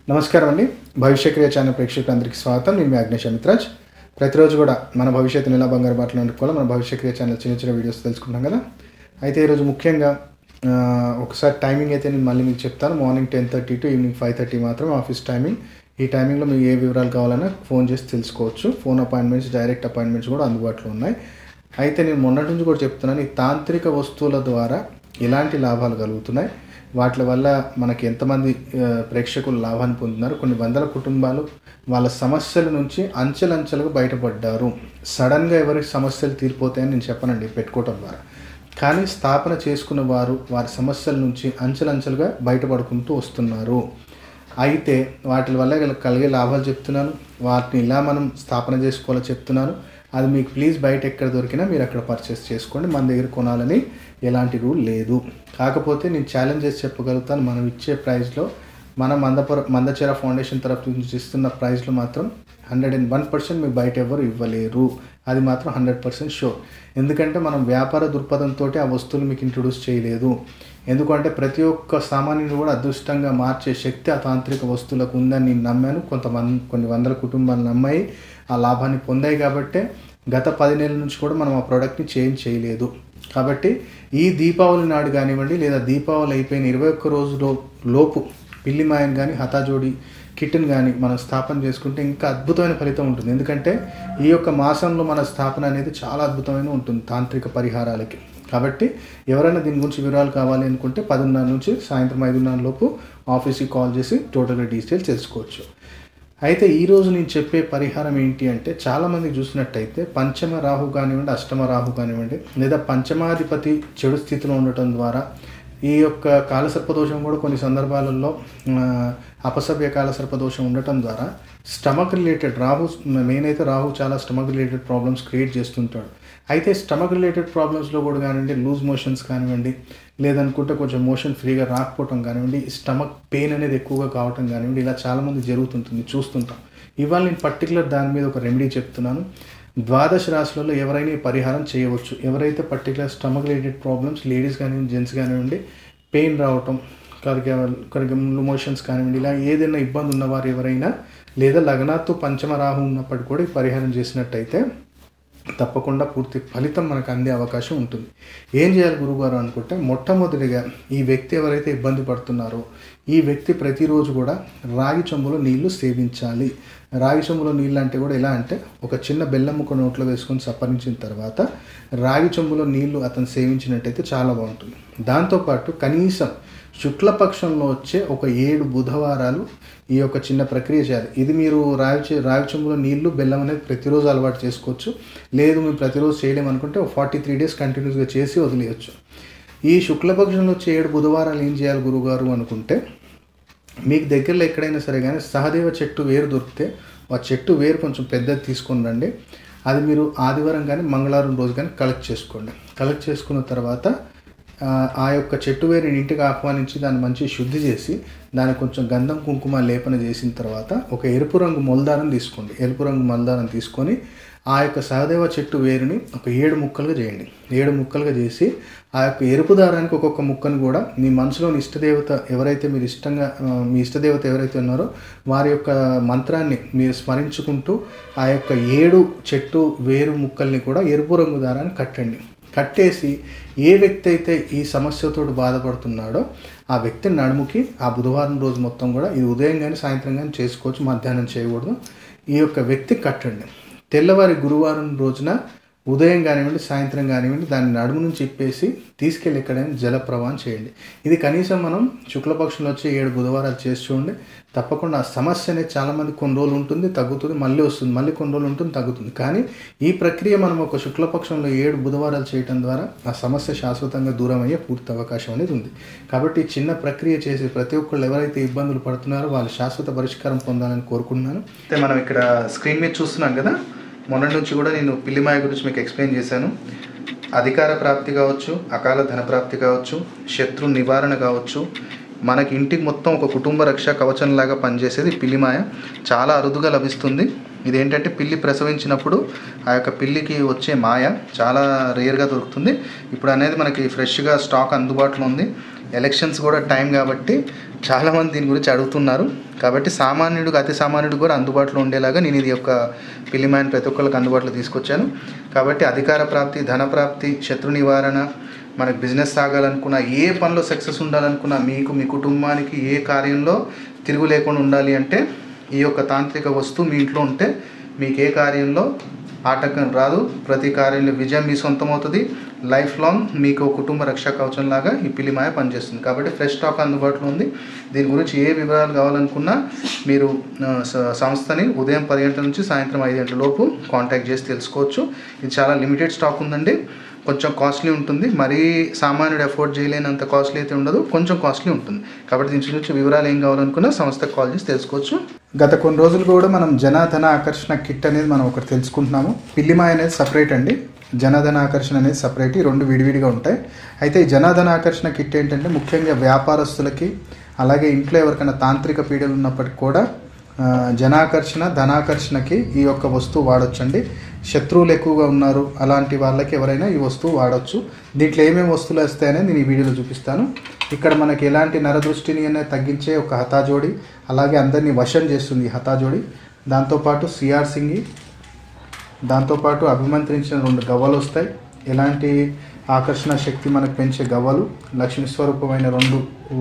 నమస్కారం అండి భవిష్యక్రియ ఛానల్ ప్రేక్షకులందరికీ స్వాగతం నేను మీ అగ్నేష్ అమిత్రాజ్ ప్రతిరోజు కూడా మన భవిష్యత్తుని ఎలా బంగారు బాటలు అనుకోవాలో మన భవిష్యక్రియ ఛానల్ చిన్న చిన్న వీడియోస్ తెలుసుకుంటాం కదా అయితే ఈరోజు ముఖ్యంగా ఆ, ఒకసారి టైమింగ్ అయితే నేను మళ్ళీ మీకు చెప్తాను morning ten thirty to evening five thirty మాత్రం ఆఫీస్ టైమింగ్ ఈ టైమింగ్లో మీకు ఏ వివరాలు కావాలన్నా ఫోన్ చేసి తెలుసుకోవచ్చు ఫోన్ అపాయింట్మెంట్స్ డైరెక్ట్ అపాయింట్మెంట్స్ కూడా అందుబాటులో ఉన్నాయి అయితే నేను మొన్నటి నుంచి కూడా చెప్తున్నాను ఈ తాంత్రిక వస్తువుల ద్వారా ఎలాంటి లాభాలు కలుగుతున్నాయి వాటి వల్ల మనకి ఎంతమంది ఆ, ప్రేక్షకులు లాభాన్ని పొందుతున్నారు కొన్ని వందల కుటుంబాలు వాళ్ళ సమస్యల నుంచి అంచెలంచెలుగా బయటపడ్డారు సడన్గా ఎవరికి సమస్యలు తీరిపోతాయని నేను చెప్పనండి పెట్టుకోవటం ద్వారా కానీ స్థాపన చేసుకున్న వారు వారి సమస్యల నుంచి అంచెలంచెలుగా బయటపడుకుంటూ వస్తున్నారు అయితే వాటి వల్ల గల- కలిగే లాభాలు చెప్తున్నాను వాటిని ఇలా మనం స్థాపన చేసుకోవాలో చెప్తున్నాను అది మీకు ప్లీజ్ బయట ఎక్కడ దొరికినా మీరు అక్కడ పర్చేస్ చేసుకోండి మన దగ్గర కొనాలని ఎలాంటి రూల్ లేదు కాకపోతే నేను ఛాలెంజ్ చేసి చెప్పగలుగుతాను మనం ఇచ్చే ప్రైస్లో మన మందపుర మందచెర ఫౌండేషన్ తరఫు నుంచి ఇస్తున్న ప్రైస్లో మాత్రం హండ్రెడ్ అండ్ వన్ పర్సెంట్ మీకు బయట ఎవరు ఇవ్వలేరు అది మాత్రం హండ్రెడ్ పర్సెంట్ షూర్ ఎందుకంటే మనం వ్యాపార దృక్పథంతో ఆ వస్తువులు మీకు ఇంట్రొడ్యూస్ చేయలేదు ఎందుకంటే ప్రతి ఒక్క సామాన్యుడు కూడా అదృష్టంగా మార్చే శక్తి ఆ తాంత్రిక వస్తువులకు ఉందని నేను నమ్మాను కొంతమంది కొన్ని వందల కుటుంబాలు నమ్మాయి ఆ లాభాన్ని పొందాయి కాబట్టే గత పది నెలల నుంచి కూడా మనం ఆ ప్రోడక్ట్ని చేంజ్ చేయలేదు కాబట్టి ఈ దీపావళి నాడు కానివ్వండి లేదా దీపావళి అయిపోయిన ఇరవై ఒక్క రోజులో లోపు పిల్లి మాయన్ కానీ హతాజోడి కిట్ని కానీ మనం స్థాపన చేసుకుంటే ఇంకా అద్భుతమైన ఫలితం ఉంటుంది ఎందుకంటే ఈ యొక్క మాసంలో మన స్థాపన అనేది చాలా అద్భుతమైన ఉంటుంది తాంత్రిక పరిహారాలకి కాబట్టి ఎవరైనా దీని గురించి వివరాలు కావాలి అనుకుంటే పదిన్నర నుంచి సాయంత్రం ఐదున్నర లోపు ఆఫీస్కి కాల్ చేసి టోటల్గా డీటెయిల్స్ తెలుసుకోవచ్చు అయితే ఈరోజు నేను చెప్పే పరిహారం ఏంటి అంటే చాలామంది చూసినట్టయితే పంచమ రాహు కానివ్వండి అష్టమ రాహు కానివ్వండి లేదా పంచమాధిపతి చెడు స్థితిలో ఉండటం ద్వారా ఈ యొక్క కాలసర్పదోషం కూడా కొన్ని సందర్భాలలో ఆ, అపసవ్య కాలసర్పదోషం ఉండటం ద్వారా స్టమక్ రిలేటెడ్ రాహు మెయిన్ అయితే రాహు చాలా స్టమక్ రిలేటెడ్ ప్రాబ్లమ్స్ క్రియేట్ చేస్తుంటాడు అయితే స్టమక్ రిలేటెడ్ ప్రాబ్లమ్స్లో కూడా కానివ్వండి లూజ్ మోషన్స్ కానివ్వండి లేదనుకుంటే కొంచెం మోషన్ ఫ్రీగా రాకపోవటం కానివ్వండి స్టమక్ పెయిన్ అనేది ఎక్కువగా కావటం కానివ్వండి ఇలా చాలామంది జరుగుతుంటుంది చూస్తుంటాం ఇవాళ నేను పర్టికులర్ దాని మీద ఒక రెమెడీ చెప్తున్నాను ద్వాదశ రాశులలో ఎవరైనా ఈ పరిహారం చేయవచ్చు ఎవరైతే particular stomach related problems ladies కానివ్వండి జెంట్స్ కానివ్వండి పెయిన్ రావటం కరిగే కరిగే మోషన్స్ కానివ్వండి ఇలా ఏదైనా ఇబ్బంది ఉన్నవారు ఎవరైనా లేదా లగ్నాత్తు పంచమ రాహు ఉన్నప్పటికీ కూడా ఈ పరిహారం చేసినట్టయితే తప్పకుండా పూర్తి ఫలితం మనకు అందే అవకాశం ఉంటుంది ఏం చేయాలి గురుగారు అనుకుంటే మొట్టమొదటిగా ఈ వ్యక్తి ఎవరైతే ఇబ్బంది పడుతున్నారో ఈ వ్యక్తి ప్రతిరోజు కూడా రాగి చెంబులో నీళ్లు సేవించాలి రాగి చెంబులో నీళ్ళు అంటే కూడా ఎలా అంటే ఒక చిన్న బెల్లం ముక్క నోట్లో వేసుకొని సప్పరించిన తర్వాత రాగి చెంబులో నీళ్లు అతను సేవించినట్టయితే చాలా బాగుంటుంది దాంతోపాటు కనీసం శుక్లపక్షంలో వచ్చే ఒక ఏడు బుధవారాలు ఈ యొక్క చిన్న ప్రక్రియ చేయాలి ఇది మీరు రావి చె- రావి చెంబులో నీళ్లు బెల్లం అనేది ప్రతిరోజు అలవాటు చేసుకోవచ్చు లేదు మీరు ప్రతిరోజు చేయలేమనుకుంటే ఒక ఫార్టీ త్రీ డేస్ కంటిన్యూస్గా చేసి వదిలేయచ్చు ఈ శుక్లపక్షంలో వచ్చే ఏడు బుధవారాలు ఏం చేయాలి గురుగారు అనుకుంటే మీకు దగ్గరలో ఎక్కడైనా సరే కానీ సహదేవ చెట్టు వేరు దొరికితే ఆ చెట్టు వేరు కొంచెం పెద్దది తీసుకొని రండి అది మీరు ఆదివారం కానీ మంగళవారం రోజు కానీ కలెక్ట్ చేసుకోండి కలెక్ట్ చేసుకున్న తర్వాత ఆ, ఆ యొక్క చెట్టు వేరుని ఇంటికి ఆహ్వానించి దాన్ని మంచి శుద్ధి చేసి దానికి కొంచెం గంధం కుంకుమ లేపన చేసిన తర్వాత ఒక ఎరుపు రంగు మొలదారం తీసుకోండి ఎరుపు రంగు మొలదారం తీసుకొని ఆ యొక్క సహదేవ చెట్టు వేరుని ఒక ఏడు ముక్కలుగా చేయండి ఏడు ముక్కలుగా చేసి ఆ యొక్క ఎరుపు దారానికి ఒక్కొక్క ముక్కను కూడా మీ మనసులోని ఇష్టదేవత ఎవరైతే మీరు ఇష్టంగా ఆ, మీ ఇష్టదేవత ఎవరైతే ఉన్నారో వారి యొక్క మంత్రాన్ని మీరు స్మరించుకుంటూ ఆ యొక్క ఏడు చెట్టు వేరు ముక్కల్ని కూడా ఎరుపు రంగు దారాన్ని కట్టండి కట్టేసి ఏ వ్యక్తి అయితే ఈ సమస్యతో బాధపడుతున్నాడో ఆ వ్యక్తి నడుముకి ఆ బుధవారం రోజు మొత్తం కూడా ఇది ఉదయం కానీ సాయంత్రం కానీ చేసుకోవచ్చు మధ్యాహ్నం చేయకూడదు ఈ యొక్క వ్యక్తి కట్టండి తెల్లవారి గురువారం రోజున ఉదయం కానివ్వండి సాయంత్రం కానివ్వండి దాన్ని నడుము నుంచి ఇప్పేసి తీసుకెళ్ళి ఎక్కడైనా జల ప్రవాహం చేయండి ఇది కనీసం మనం శుక్లపక్షంలో వచ్చి ఏడు బుధవారాలు చేసి చూడండి తప్పకుండా ఆ సమస్య అనేది చాలామంది కొన్ని రోజులు ఉంటుంది తగ్గుతుంది మళ్ళీ వస్తుంది మళ్ళీ కొన్ని రోజులు ఉంటుంది తగ్గుతుంది కానీ ఈ ప్రక్రియ మనం ఒక శుక్లపక్షంలో ఏడు బుధవారాలు చేయటం ద్వారా ఆ సమస్య శాశ్వతంగా దూరం అయ్యే పూర్తి అవకాశం అనేది ఉంది కాబట్టి ఈ చిన్న ప్రక్రియ చేసి ప్రతి ఒక్కళ్ళు ఎవరైతే ఇబ్బందులు పడుతున్నారో వాళ్ళు శాశ్వత పరిష్కారం పొందాలని కోరుకుంటున్నాను అయితే మనం ఇక్కడ స్క్రీన్ మీద చూస్తున్నాం కదా మొన్నటి నుంచి కూడా నేను పిల్లిమాయ గురించి మీకు ఎక్స్ప్లెయిన్ చేశాను అధికార ప్రాప్తి కావచ్చు అకాల ధన ప్రాప్తి కావచ్చు శత్రు నివారణ కావచ్చు మనకి ఇంటికి మొత్తం ఒక కుటుంబ రక్ష కవచంలాగా పనిచేసేది పిల్లిమాయ చాలా అరుదుగా లభిస్తుంది ఇదేంటంటే పిల్లి ప్రసవించినప్పుడు ఆ యొక్క పిల్లికి వచ్చే మాయ చాలా రేర్గా దొరుకుతుంది ఇప్పుడు అనేది మనకి ఫ్రెష్గా స్టాక్ అందుబాటులో ఉంది ఎలక్షన్స్ కూడా టైం కాబట్టి చాలామంది దీని గురించి అడుగుతున్నారు కాబట్టి సామాన్యుడికి అతి సామాన్యుడికి కూడా అందుబాటులో ఉండేలాగా నేను ఇది యొక్క పిల్లిమాయని ప్రతి ఒక్కరికి అందుబాటులో తీసుకొచ్చాను కాబట్టి అధికార ప్రాప్తి ధన ప్రాప్తి శత్రు నివారణ మనకు బిజినెస్ సాగాలనుకున్నా ఏ పనిలో సక్సెస్ ఉండాలనుకున్నా మీకు మీ కుటుంబానికి ఏ కార్యంలో తిరుగు లేకుండా ఉండాలి అంటే ఈ యొక్క తాంత్రిక వస్తువు మీ ఇంట్లో ఉంటే మీకు ఏ కార్యంలో ఆటంకం రాదు ప్రతి కార్యంలో విజయం మీ సొంతం అవుతుంది లైఫ్ లాంగ్ మీకు కుటుంబ రక్షా కవచం లాగా ఈ పిల్లిమాయ పనిచేస్తుంది కాబట్టి ఫ్రెష్ స్టాక్ అందుబాటులో ఉంది దీని గురించి ఏ వివరాలు కావాలనుకున్నా మీరు ఆ, స- సంస్థని ఉదయం పది గంటల నుంచి సాయంత్రం ఐదు గంటల లోపు కాంటాక్ట్ చేసి తెలుసుకోవచ్చు ఇది చాలా లిమిటెడ్ స్టాక్ ఉందండి కొంచెం కాస్ట్లీ ఉంటుంది మరీ సామాన్యుడు ఎఫోర్డ్ చేయలేనంత కాస్ట్లీ అయితే ఉండదు కొంచెం కాస్ట్లీ ఉంటుంది కాబట్టి దీని గురించి వివరాలు ఏం కావాలనుకున్నా సంస్థకు కాల్ చేసి తెలుసుకోవచ్చు గత కొన్ని రోజులు కూడా మనం జనధన ఆకర్షణ కిట్ అనేది మనం ఒకటి తెలుసుకుంటున్నాము పిల్లిమాయ అనేది సపరేట్ అండి జనధన ఆకర్షణ అనేది సపరేట్ ఈ రెండు విడివిడిగా ఉంటాయి అయితే ఈ జనధన ఆకర్షణ కిట్ ఏంటంటే ముఖ్యంగా వ్యాపారస్తులకి అలాగే ఇంట్లో ఎవరికైనా తాంత్రిక పీడలు ఉన్నప్పటికీ కూడా ఆ, జనాకర్షణ ధనాకర్షణకి ఈ యొక్క వస్తువు వాడొచ్చండి శత్రువులు ఎక్కువగా ఉన్నారు అలాంటి వాళ్ళకి ఎవరైనా ఈ వస్తువు వాడొచ్చు దీంట్లో ఏమేమి వస్తువులు వస్తాయనేది నేను ఈ వీడియోలో చూపిస్తాను ఇక్కడ మనకి ఎలాంటి నరదృష్టిని అనేది తగ్గించే ఒక హతాజోడి అలాగే అందరినీ వశం చేస్తుంది ఈ హతాజోడి దాంతోపాటు సిఆర్ సింగి దాంతోపాటు అభిమంత్రించిన రెండు గవ్వలు వస్తాయి ఎలాంటి ఆకర్షణ శక్తి మనకు పెంచే గవ్వలు లక్ష్మీ స్వరూపమైన రెండు ఊ,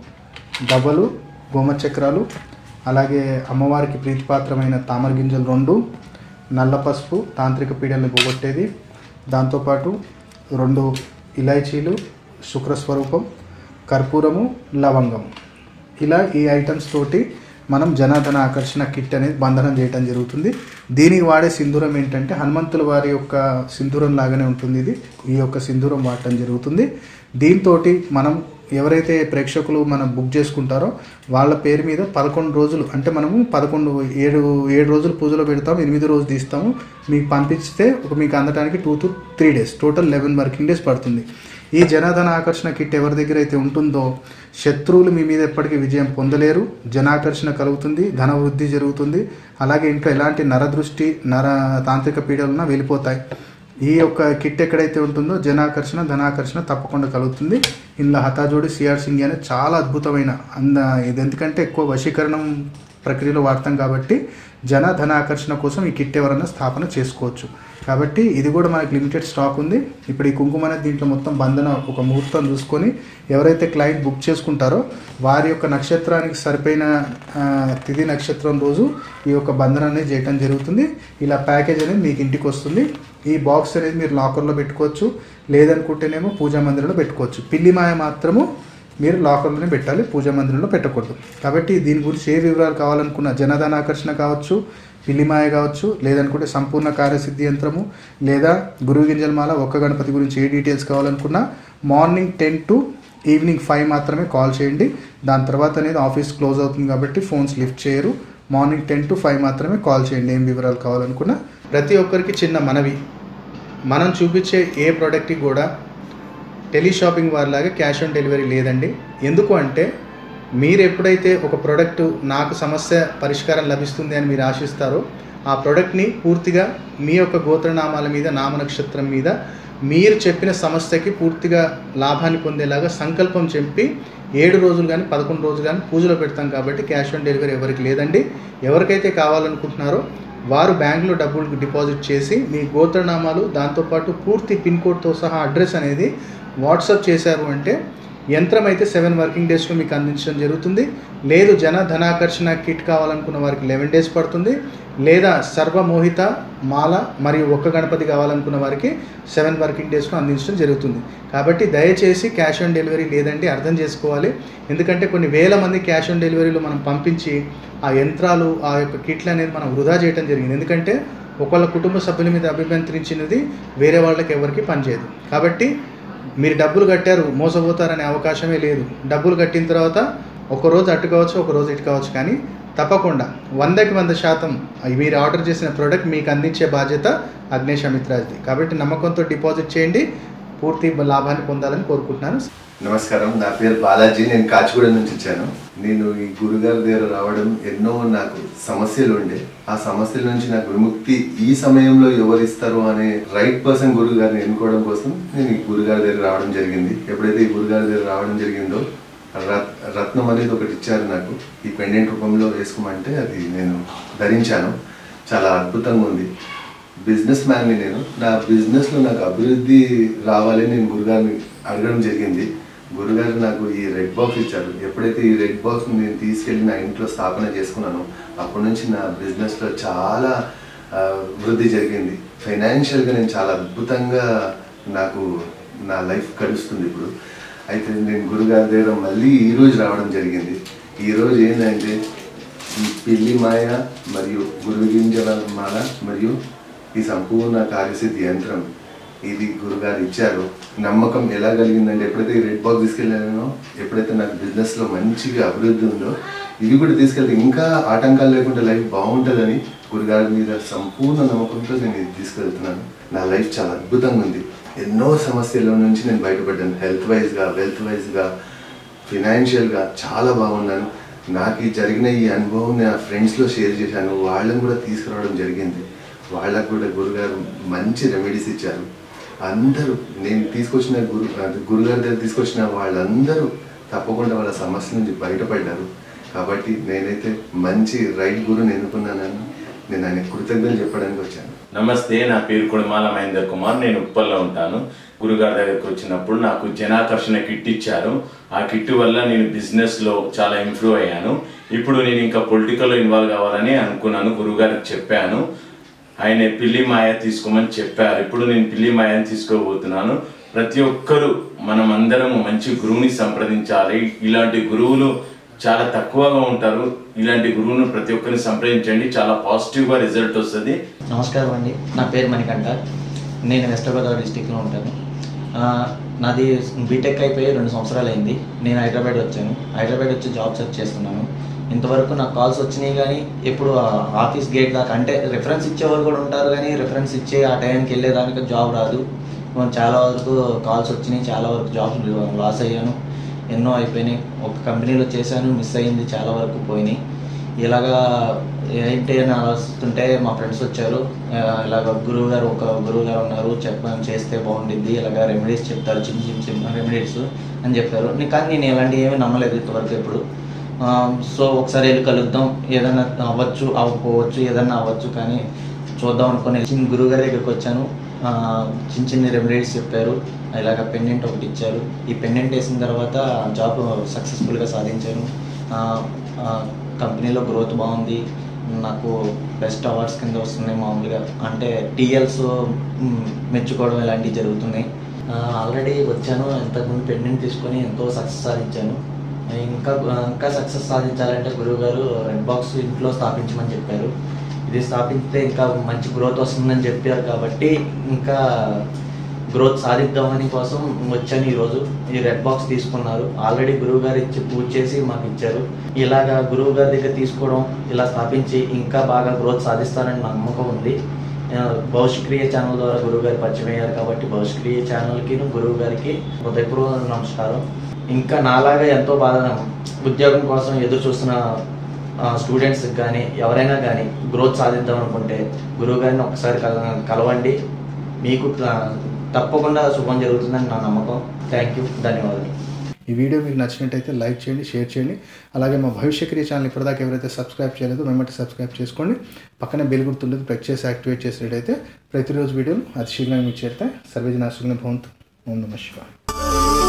గవ్వలు గోమచక్రాలు అలాగే అమ్మవారికి ప్రీతిపాత్రమైన తామర గింజలు రెండు నల్ల పసుపు తాంత్రిక పీడల్ని పోగొట్టేది దాంతోపాటు రెండు ఇలాచీలు శుక్రస్వరూపం కర్పూరము లవంగం ఇలా ఈ ఐటమ్స్ తోటి మనం జనార్దన ఆకర్షణ కిట్ అనేది బంధనం చేయడం జరుగుతుంది దీనికి వాడే సింధూరం ఏంటంటే హనుమంతుల వారి యొక్క సింధూరం లాగానే ఉంటుంది ఇది ఈ యొక్క సింధూరం వాడటం జరుగుతుంది దీంతో మనం ఎవరైతే ప్రేక్షకులు మనం బుక్ చేసుకుంటారో వాళ్ళ పేరు మీద పదకొండు రోజులు అంటే మనము పదకొండు ఏడు ఏడు రోజులు పూజలో పెడతాము ఎనిమిది రోజులు తీస్తాము మీకు పంపిస్తే ఒక మీకు అందడానికి two to three days total eleven working days పడుతుంది ఈ జనాధన ఆకర్షణ కిట్ ఎవరి దగ్గర అయితే ఉంటుందో శత్రువులు మీ మీద ఎప్పటికీ విజయం పొందలేరు జనాకర్షణ కలుగుతుంది ధన వృద్ధి జరుగుతుంది అలాగే ఇంట్లో ఎలాంటి నరదృష్టి నర తాంత్రిక పీడలున్నా వెళ్ళిపోతాయి ఈ యొక్క కిట్ ఎక్కడైతే ఉంటుందో జనాకర్షణ ధనాకర్షణ తప్పకుండా కలుగుతుంది ఇందులో హతాజోడి సిఆర్ సింగ్ అనేది చాలా అద్భుతమైన అంద ఇది ఎందుకంటే ఎక్కువ వశీకరణం ప్రక్రియలో వాడతాం కాబట్టి జన ధనాకర్షణ కోసం ఈ కిట్ ఎవరైనా స్థాపన చేసుకోవచ్చు కాబట్టి ఇది కూడా మనకి లిమిటెడ్ స్టాక్ ఉంది ఇప్పుడు ఈ కుంకుమ అనేది దీంట్లో మొత్తం బంధన ఒక ముహూర్తం చూసుకొని ఎవరైతే క్లయింట్ బుక్ చేసుకుంటారో వారి యొక్క నక్షత్రానికి సరిపోయిన ఆ, తిథి నక్షత్రం రోజు ఈ యొక్క బంధన అనేది చేయడం జరుగుతుంది ఇలా ప్యాకేజ్ అనేది మీకు ఇంటికి వస్తుంది ఈ బాక్స్ అనేది మీరు లాకర్లో పెట్టుకోవచ్చు లేదనుకుంటేనేమో పూజా మందిరంలో పెట్టుకోవచ్చు పిల్లి మాయ మాత్రము మీరు లాకర్లోనే పెట్టాలి పూజా మందిరంలో పెట్టకూడదు కాబట్టి దీని గురించి ఏ వివరాలు కావాలనుకున్న జనధన ఆకర్షణ కావచ్చు పిల్లిమాయ కావచ్చు లేదనుకుంటే సంపూర్ణ కార్యసిద్ధి యంత్రము లేదా గురువు గింజల మాల ఒక్క గణపతి గురించి ఏ డీటెయిల్స్ కావాలనుకున్నా morning ten to evening five మాత్రమే కాల్ చేయండి దాని తర్వాత అనేది ఆఫీస్ క్లోజ్ అవుతుంది కాబట్టి ఫోన్స్ లిఫ్ట్ చేయరు మార్నింగ్ టెన్ టు ఫైవ్ మాత్రమే కాల్ చేయండి ఏం వివరాలు కావాలనుకున్నా ప్రతి ఒక్కరికి చిన్న మనవి మనం చూపించే ఏ ప్రోడక్ట్కి కూడా టెలి షాపింగ్ వారిలాగా క్యాష్ ఆన్ డెలివరీ లేదండి ఎందుకు అంటే మీరు ఎప్పుడైతే ఒక ప్రోడక్ట్ నాకు సమస్య పరిష్కారం లభిస్తుంది అని మీరు ఆశిస్తారో ఆ ప్రోడక్ట్ని పూర్తిగా మీ యొక్క గోత్రనామాల మీద నామ నక్షత్రం మీద మీరు చెప్పిన సమస్యకి పూర్తిగా లాభాన్ని పొందేలాగా సంకల్పం చెప్పి ఏడు రోజులు కానీ పదకొండు రోజులు కానీ పూజలో పెడతాం కాబట్టి క్యాష్ ఆన్ డెలివరీ ఎవరికి లేదండి ఎవరికైతే కావాలనుకుంటున్నారో వారు బ్యాంకులో డబ్బులు డిపాజిట్ చేసి మీ గోత్రనామాలు దాంతోపాటు పూర్తి పిన్ కోడ్తో సహా అడ్రస్ అనేది వాట్సాప్ చేశారు అంటే యంత్రం అయితే సెవెన్ వర్కింగ్ డేస్లో మీకు అందించడం జరుగుతుంది లేదు జన ధనాకర్షణ కిట్ కావాలనుకున్న వారికి లెవెన్ డేస్ పడుతుంది లేదా సర్వమోహిత మాల మరియు ఒక్క గణపతి కావాలనుకున్న వారికి సెవెన్ వర్కింగ్ డేస్లో అందించడం జరుగుతుంది కాబట్టి దయచేసి క్యాష్ ఆన్ డెలివరీ లేదండి అర్థం చేసుకోవాలి ఎందుకంటే కొన్ని వేల మంది క్యాష్ ఆన్ డెలివరీలో మనం పంపించి ఆ యంత్రాలు ఆ యొక్క కిట్లు అనేది మనం వృధా చేయడం జరిగింది ఎందుకంటే ఒకళ్ళ కుటుంబ సభ్యుల మీద అభిమంత్రించినది వేరే వాళ్ళకి ఎవరికి పనిచేయదు కాబట్టి మీరు డబ్బులు కట్టారు మోసపోతారనే అవకాశమే లేదు డబ్బులు కట్టిన తర్వాత ఒక రోజు అటు కావచ్చు ఒక రోజు ఇటు కావచ్చు కానీ తప్పకుండా వందకి వంద శాతం మీరు ఆర్డర్ చేసిన ప్రోడక్ట్ మీకు అందించే బాధ్యత అగ్నేష్ అమిత్రాజ్ది కాబట్టి నమ్మకంతో డిపాజిట్ చేయండి పూర్తి లాభాన్ని పొందాలని కోరుకుంటున్నాను నమస్కారం నా పేరు బాలాజీ నేను కాచిగూడ నుంచి వచ్చాను నేను ఈ గురుగారి దగ్గర రావడం ఎన్నో నాకు సమస్యలు ఉండే ఆ సమస్యల నుంచి నాకు విముక్తి ఈ సమయంలో ఎవరు ఇస్తారు అనే రైట్ పర్సన్ గురువు గారిని ఎన్నుకోవడం కోసం నేను ఈ గురుగారి దగ్గర రావడం జరిగింది ఎప్పుడైతే ఈ గురుగారి దగ్గర రావడం జరిగిందో రత్- రత్నం అనేది ఒకటి ఇచ్చారు నాకు ఈ పెండెంట్ రూపంలో వేసుకోమంటే అది నేను ధరించాను చాలా అద్భుతంగా ఉంది బిజినెస్ మ్యాన్ని నేను నా బిజినెస్లో నాకు అభివృద్ధి రావాలని నేను గురుగారిని అడగడం జరిగింది గురుగారు నాకు ఈ రెడ్ బాక్స్ ఇచ్చారు ఎప్పుడైతే ఈ రెడ్ బాక్స్ నేను తీసుకెళ్ళి నా ఇంట్లో స్థాపన చేసుకున్నానో అప్పటి నుంచి నా బిజినెస్లో చాలా ఆ, వృద్ధి జరిగింది ఫైనాన్షియల్గా నేను చాలా అద్భుతంగా నాకు నా లైఫ్ గడుస్తుంది ఇప్పుడు అయితే నేను గురుగారి దగ్గర మళ్ళీ ఈరోజు రావడం జరిగింది ఈరోజు ఏంటంటే ఈ పిల్లి మాయ మరియు గురు గింజల మాల మరియు ఈ సంపూర్ణ కార్యసిద్ధి యంత్రం ఇది గురుగారు ఇచ్చారు నమ్మకం ఎలా కలిగిందంటే ఎప్పుడైతే ఈ రెడ్ బాక్స్ తీసుకెళ్ళానో ఎప్పుడైతే నాకు బిజినెస్లో మంచిగా అభివృద్ధి ఉందో ఇవి కూడా తీసుకెళ్తే ఇంకా ఆటంకాలు లేకుండా లైఫ్ బాగుంటుందని గురుగారి మీద సంపూర్ణ నమ్మకంతో నేను ఇది తీసుకెళ్తున్నాను నా లైఫ్ చాలా అద్భుతంగా ఉంది ఎన్నో సమస్యల నుంచి నేను బయటపడ్డాను హెల్త్ వైజ్గా వెల్త్ వైజ్గా ఫినాన్షియల్గా చాలా బాగున్నాను నాకు ఈ జరిగిన ఈ అనుభవం నా ఫ్రెండ్స్లో షేర్ చేశాను వాళ్ళని కూడా తీసుకురావడం జరిగింది వాళ్ళకు కూడా గురుగారు మంచి రెమెడీస్ ఇచ్చారు అందరూ నేను తీసుకొచ్చిన గురు అది గురుగారి దగ్గర తీసుకొచ్చిన వాళ్ళందరూ తప్పకుండా వాళ్ళ సమస్య నుంచి బయటపడ్డారు కాబట్టి నేనైతే మంచి రైట్ గురుని ఎన్నుకున్నానని నేను ఆయన కృతజ్ఞతలు చెప్పడానికి వచ్చాను నమస్తే నా పేరు కుడమాల మహేందర్ కుమార్ నేను ఉప్పల్లో ఉంటాను గురుగారి దగ్గరికి వచ్చినప్పుడు నాకు జనాకర్షణ కిట్ ఇచ్చారు ఆ కిట్ వల్ల నేను బిజినెస్ లో చాలా ఇంప్రూవ్ అయ్యాను ఇప్పుడు నేను ఇంకా పొలిటికల్లో ఇన్వాల్వ్ కావాలని అనుకున్నాను గురుగారికి చెప్పాను ఆయన పిల్లి మాయ తీసుకోమని చెప్పారు ఇప్పుడు నేను పిల్లి మాయని తీసుకోబోతున్నాను ప్రతి ఒక్కరూ మనం అందరము మంచి గురువుని సంప్రదించాలి ఇలాంటి గురువులు చాలా తక్కువగా ఉంటారు ఇలాంటి గురువును ప్రతి ఒక్కరిని సంప్రదించండి చాలా పాజిటివ్గా రిజల్ట్ వస్తుంది నమస్కారం అండి నా పేరు మణికంఠ నేను వెస్ట్ గోదావరి డిస్టిక్లో ఉంటాను ఆ, నాది బీటెక్ అయిపోయి రెండు సంవత్సరాలు అయింది నేను హైదరాబాద్ వచ్చాను హైదరాబాద్ వచ్చి జాబ్ సెర్చ్ చేస్తున్నాను ఇంతవరకు నాకు కాల్స్ వచ్చినాయి కానీ ఎప్పుడు ఆ ఆఫీస్ గేట్ దాకా అంటే రిఫరెన్స్ ఇచ్చేవారు కూడా ఉంటారు కానీ రిఫరెన్స్ ఇచ్చే ఆ టైంకి వెళ్ళేదానికి జాబ్ రాదు చాలా వరకు కాల్స్ వచ్చినాయి చాలా వరకు జాబ్స్ లాస్ అయ్యాను ఎన్నో అయిపోయినాయి ఒక కంపెనీలో చేశాను మిస్ అయింది చాలా వరకు పోయినాయి ఇలాగా ఏంటి అని ఆలోచిస్తుంటే మా ఫ్రెండ్స్ వచ్చారు ఆ, ఇలాగ గురువు గారు ఒక గురువు గారు ఉన్నారు చెప్పాను చేస్తే బాగుంటుంది ఇలాగ రెమెడీస్ చెప్తారు చిన్న చిన్న చిన్న రెమెడీస్ అని చెప్పారు నీ- కానీ నేను ఎలాంటివి ఏమీ నమ్మలేదు ఇంతవరకు ఎప్పుడు ఆ, సో ఒకసారి వెళ్ళి కలుద్దాం ఏదైనా అవ్వచ్చు అవ్వకపోవచ్చు ఏదైనా అవ్వచ్చు కానీ చూద్దాం అనుకుని చిన్న గురువు గారి దగ్గరికి వచ్చాను ఆ, చిన్న చిన్న రెమెడీస్ చెప్పారు ఇలాగ పెండెంట్ ఒకటి ఇచ్చారు ఈ పెండెంట్ వేసిన తర్వాత జాబ్ సక్సెస్ఫుల్గా సాధించాను ఆ, ఆ, కంపెనీలో గ్రోత్ బాగుంది నాకు బెస్ట్ అవార్డ్స్ కింద వస్తున్నాయి మామూలుగా అంటే టీఎల్స్ మెచ్చుకోవడం ఇలాంటివి జరుగుతున్నాయి ఆల్రెడీ వచ్చాను ఇంతకుముందు పెండెంట్ తీసుకొని ఎంతో సక్సెస్ సాధించాను ఇంకా ఇంకా సక్సెస్ సాధించాలంటే గురువు గారు రెడ్ బాక్స్ ఇంట్లో స్థాపించమని చెప్పారు ఇది స్థాపిస్తే ఇంకా మంచి గ్రోత్ వస్తుందని చెప్పారు కాబట్టి ఇంకా గ్రోత్ సాధిద్దామని కోసం వచ్చాను ఈరోజు ఈ రెడ్ బాక్స్ తీసుకున్నారు ఆల్రెడీ గురువు గారు ఇచ్చి పూజ చేసి మాకు ఇచ్చారు ఇలాగా గురువు గారి దగ్గర తీసుకోవడం ఇలా స్థాపించి ఇంకా బాగా గ్రోత్ సాధిస్తారని నమ్మకం ఉంది ఆ, భవిష్క్రియ ఛానల్ ద్వారా గురువు గారు పరిచయం అయ్యారు కాబట్టి భవిష్క్రియ ఛానల్కి గురువు గారికి హృదయపూర్వక నమస్కారం ఇంకా నాలాగా ఎంతో బాధ ఉద్యోగం కోసం ఎదురు చూస్తున్న స్టూడెంట్స్ కానీ ఎవరైనా కానీ గ్రోత్ సాధిద్దాం అనుకుంటే గురువు గారిని ఒకసారి కల- కలవండి మీకు త- తప్పకుండా శుభం జరుగుతుందని నా నమ్మకం థ్యాంక్ యూ ధన్యవాదాలు ఈ వీడియో మీకు నచ్చినట్టయితే లైక్ చేయండి షేర్ చేయండి అలాగే మా భవిష్య క్రియ ఛానల్ ఇప్పటిదాకా ఎవరైతే సబ్స్క్రైబ్ చేయలేదో వెంబటి సబ్స్క్రైబ్ చేసుకోండి పక్కనే బెల్ గుర్తుంటుంది ప్రెస్ చేసి యాక్టివేట్ చేసినట్టయితే ప్రతిరోజు వీడియోలు అతి శీఘ్రంగా మీకు చేరుతాయి సర్వేజన సుగ్న భవంతు ఓం నమ శివాయ